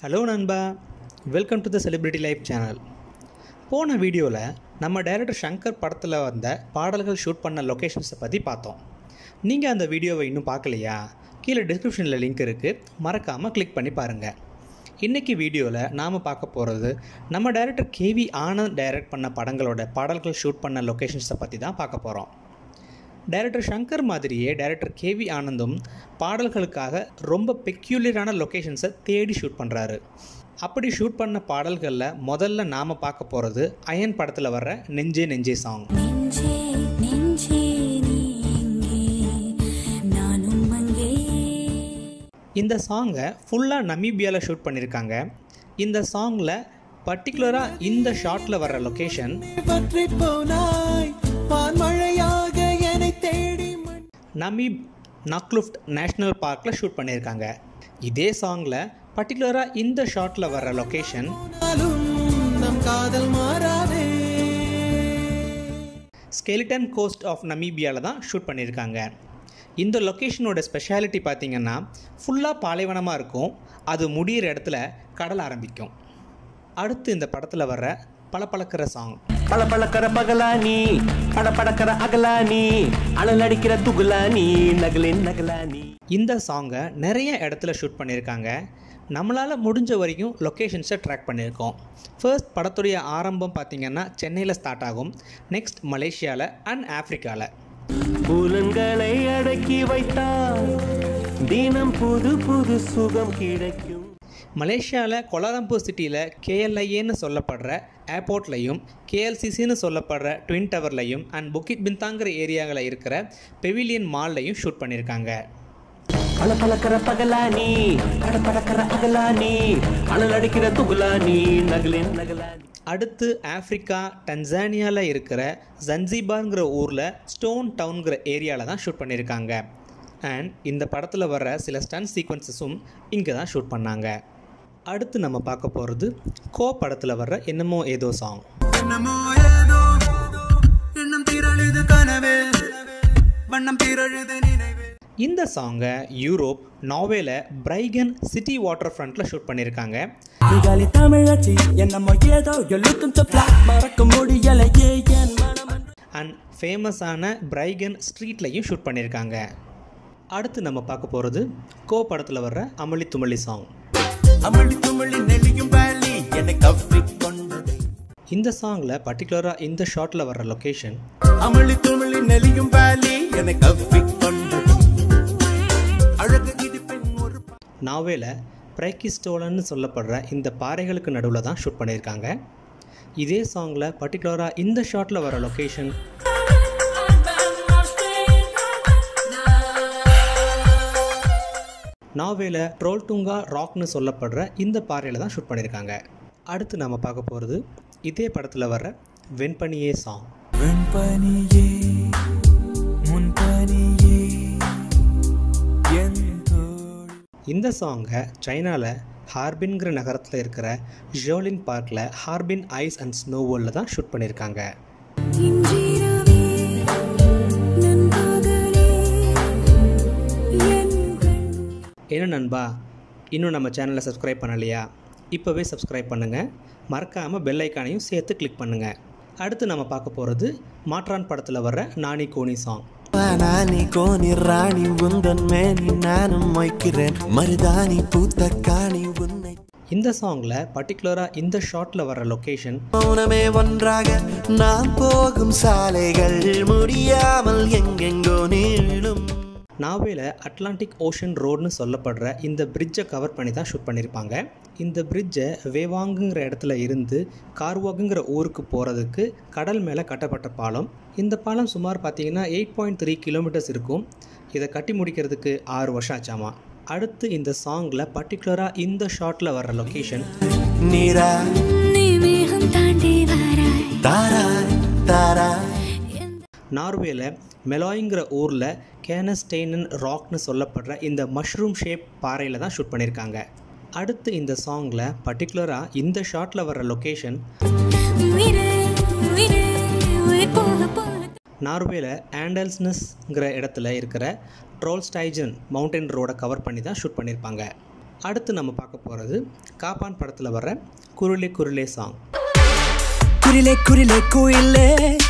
hello நண்பா welcome to the celebrity life channel போன வீடியோவில் நம்ம டைரக்டர் சங்கர் படத்தில் வந்த பாடல்கள் ஷூட் பண்ண லொக்கேஷன்ஸை பற்றி பார்த்தோம் நீங்கள் அந்த வீடியோவை இன்னும் பார்க்கலையா கீழே டிஸ்கிரிப்ஷனில் லிங்க் இருக்குது மறக்காமல் கிளிக் பண்ணி பாருங்கள் இன்றைக்கி வீடியோவில் நாம் பார்க்க போகிறது நம்ம டைரக்டர் கேவி ஆனந்த் டைரக்ட் பண்ண படங்களோட பாடல்கள் ஷூட் பண்ண லொக்கேஷன்ஸை பற்றி தான் பார்க்க போகிறோம் டைரக்டர் சங்கர் மாதிரியே டைரக்டர் கேவி ஆனந்தும் பாடல்களுக்காக ரொம்ப பெக்யூலியரான லொக்கேஷன்ஸை தேடி ஷூட் பண்ணுறாரு அப்படி ஷூட் பண்ண பாடல்களில் முதல்ல நாம் பார்க்க போகிறது அயன் படத்தில் வர்ற நெஞ்சே நெஞ்சே சாங் நெஞ்சே நெஞ்சே நீ எங்கே நானும் அங்கே இந்த சாங்கை ஃபுல்லாக நமீபியாவில் ஷூட் பண்ணியிருக்காங்க இந்த சாங்கில் பர்டிகுலராக இந்த ஷாட்டில் வர்ற லொக்கேஷன் பற்றி போனாய் வான்மழையாக என்னை தேடி மண் நமீப் நக்லுஃப்ட் நேஷ்னல் பார்க்கில் ஷூட் பண்ணியிருக்காங்க இதே சாங்கில் பர்டிகுலராக இந்த ஷாட்டில் வர்ற லொக்கேஷன் போனாலும் நம் காதல் மாறாதே ஸ்கெலிட்டன் கோஸ்ட் ஆஃப் நமீபியாவில் தான் ஷூட் பண்ணியிருக்காங்க இந்த லொக்கேஷனோட ஸ்பெஷாலிட்டி பார்த்தீங்கன்னா ஃபுல்லாக பாலைவனமாக இருக்கும் அது முடியிற இடத்துல கடல் ஆரம்பிக்கும் அடுத்து இந்த படத்தில் வர்ற பளபளக்கிற சாங் பளபளக்கிற பகலானி படபடக்கிற அகலானி அனல் அடிக்கிற துகுலானி நகலின் நகலானி இந்த சாங்கை நிறைய இடத்துல ஷூட் பண்ணியிருக்காங்க நம்மளால் முடிஞ்ச வரைக்கும் லொக்கேஷன்ஸை ட்ராக் பண்ணியிருக்கோம் ஃபர்ஸ்ட் படத்துடைய ஆரம்பம் பார்த்திங்கன்னா சென்னையில் ஸ்டார்ட் ஆகும் நெக்ஸ்ட் மலேசியாவில் அண்ட் ஆஃப்ரிக்காவில் புலன்களை அடக்கி வைத்தால் தினம் புது புது சுகம் கிடைக்கும் மலேசியாவில் கொலாலம்பூர் சிட்டியில் கேஎல்ஐஏன்னு சொல்லப்படுற ஏர்போர்ட்லையும் கேஎல்சிசின்னு சொல்லப்படுற ட்வின் டவர்லையும் அண்ட் புக்கிட் பிந்தாங்கிற ஏரியாவில் இருக்கிற பெவிலியன் மால்லையும் ஷூட் பண்ணியிருக்காங்க பளபளக்கிற பகலானி படபடக்கிற அகலானி அனல் அடிக்கிற துகுலானி நகலின் நகலானி அடுத்து ஆஃப்ரிக்கா டன்சானியாவில் இருக்கிற ஜன்சிபார்ங்கிற ஊரில் ஸ்டோன் டவுன்கிற ஏரியாவில் தான் ஷூட் பண்ணியிருக்காங்க அண்ட் இந்த படத்தில் வர்ற சில ஸ்டன் சீக்வன்சஸும் இங்கே தான் ஷூட் பண்ணாங்க அடுத்து நம்ம பார்க்க போகிறது கோ படத்தில் வர்ற என்னமோ ஏதோ சாங் என்னமோ ஏதோ எண்ணம் திரழுது கனவே வண்ணம் திரழுது நினைவே இந்த சாங்கை யூரோப் நார்வேல பிரைகன் சிட்டி வாட்டர் ஃப்ரண்ட்டில் ஷூட் பண்ணியிருக்காங்க இதாலி தமிழச்சி என்னமோ ஏதோ எழுத்தும் பிளாக் மறக்க முடியலையே என் மனம் அண்ட் ஃபேமஸான பிரைகன் ஸ்ட்ரீட்லையும் ஷூட் பண்ணியிருக்காங்க அடுத்து நம்ம பார்க்க போகிறது கோ படத்தில் வர்ற அமளி துமளி சாங் அமளி துமளி நெளியும் வேலி என்னை கவ்வி கொண்டது இந்த சாங்கில் பர்டிகுலராக இந்த ஷாட்டில் வர்ற லொக்கேஷன் அமளி துமளி நெளியும் வேலி என்னை கவ்வி கொண்டது அழகு இடிப்பின் ஒரு நாவேல பிரைக்கிஸ்டோலன்னு சொல்லப்படுற இந்த பாறைகளுக்கு நடுவில் தான் ஷூட் பண்ணியிருக்காங்க இதே சாங்கில் பர்டிகுலராக இந்த ஷாட்டில் வர லொக்கேஷன் நாவேல ட்ரோல்டுங்கா ராக்னு சொல்லப்படுற இந்த பாறையில் தான் ஷூட் பண்ணியிருக்காங்க அடுத்து நம்ம பார்க்க போகிறது இதே படத்தில் வர்ற வெண்பனியே சாங் வெண்பனியே முன்பனியே என் தோள் இந்த சாங்கை சைனாவில் ஹார்பின்கிற நகரத்தில் இருக்கிற ஜோலின் பார்க்கில் ஹார்பின் ஐஸ் அண்ட் ஸ்னோ வேர்ல்டில் தான் ஷூட் பண்ணியிருக்காங்க இன்றிரவே நண்பகலே என் கண் என்ன நண்பா இன்னும் நம்ம சேனலை சப்ஸ்கிரைப் பண்ணலையா இப்போவே சப்ஸ்கிரைப் பண்ணுங்கள் மறக்காமல் பெல் ஐக்கானையும் சேர்த்து கிளிக் பண்ணுங்கள் அடுத்து நம்ம பார்க்க போகிறது மாற்றான் படத்தில் வர்ற நானி கோனி சாங் நானி கோனி ராணி உந்தன் மேனி நானும் வைக்கிறேன் மருதாணி பூத்த காணி உன்னை இந்த சாங்கில் பர்டிகுலராக இந்த ஷாட்டில் வர்ற லொக்கேஷன் மௌனமே ஒன்றாக நாம் போகும் சாலைகள் முடியாமல் எங்கெங்கோ நீளும் நாவேல அட்லாண்டிக் ஓஷன் ரோடுன்னு சொல்லப்படுற இந்த பிரிட்ஜை கவர் பண்ணி தான் ஷூட் பண்ணியிருப்பாங்க இந்த பிரிட்ஜை வேவாங்குங்கிற இடத்துல இருந்து கார்வாகுங்கிற ஊருக்கு போகிறதுக்கு கடல் மேலே கட்டப்பட்ட பாலம் இந்த பாலம் சுமார் பார்த்தீங்கன்னா எயிட் பாயிண்ட் த்ரீ கிலோமீட்டர்ஸ் இருக்கும் இதை கட்டி முடிக்கிறதுக்கு ஆறு வருஷம் ஆச்சாமா அடுத்து இந்த சாங்கில் பர்டிகுலராக இந்த ஷாட்டில் வர்ற லொக்கேஷன் நீரா நீ மேகம் தாண்டி வராய் தாராய் தாராய் நார்வேல மெலாய்ங்கிற ஊரில் கேனஸ்டெய்னன் ராக்னு சொல்லப்படுற இந்த மஷ்ரூம் ஷேப் பாறையில் தான் ஷூட் பண்ணியிருக்காங்க அடுத்து இந்த சாங்கில் பர்டிகுலராக இந்த ஷாட்டில் வர்ற லொக்கேஷன் உயிரே உயிரே உயிர் போக போக நார்வேல ஆண்டல்ஸ்னஸ்ங்கிற இடத்துல இருக்கிற ட்ரோல்ஸ்டைஜன் மவுண்டன் ரோடை கவர் பண்ணி தான் ஷூட் பண்ணியிருப்பாங்க அடுத்து நம்ம பார்க்க போகிறது காப்பான் படத்தில் வர்ற குருளே குருளே சாங் குரிலே குரிலே குயிலே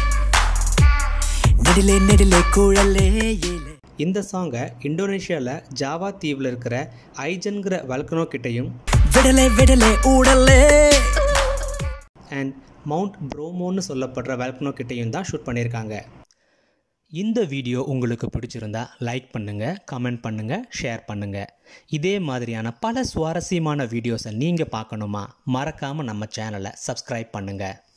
நெடிலே நெடிலே குழலே ஏலே இந்த சாங்கை இந்தோனேஷியாவில் ஜாவா தீவில் இருக்கிற ஐஜன்கிற வல்கனோ கிட்டையும் விடலே விடலே ஊடலே அண்ட் மவுண்ட் ப்ரோமோன்னு சொல்லப்படுற வல்கனோ கிட்டையும் தான் ஷூட் பண்ணியிருக்காங்க இந்த வீடியோ உங்களுக்கு பிடிச்சிருந்தா லைக் பண்ணுங்கள் கமெண்ட் பண்ணுங்கள் ஷேர் பண்ணுங்கள் இதே மாதிரியான பல சுவாரஸ்யமான வீடியோஸை நீங்கள் பார்க்கணுமா மறக்காமல் நம்ம சேனலை சப்ஸ்கிரைப் பண்ணுங்கள்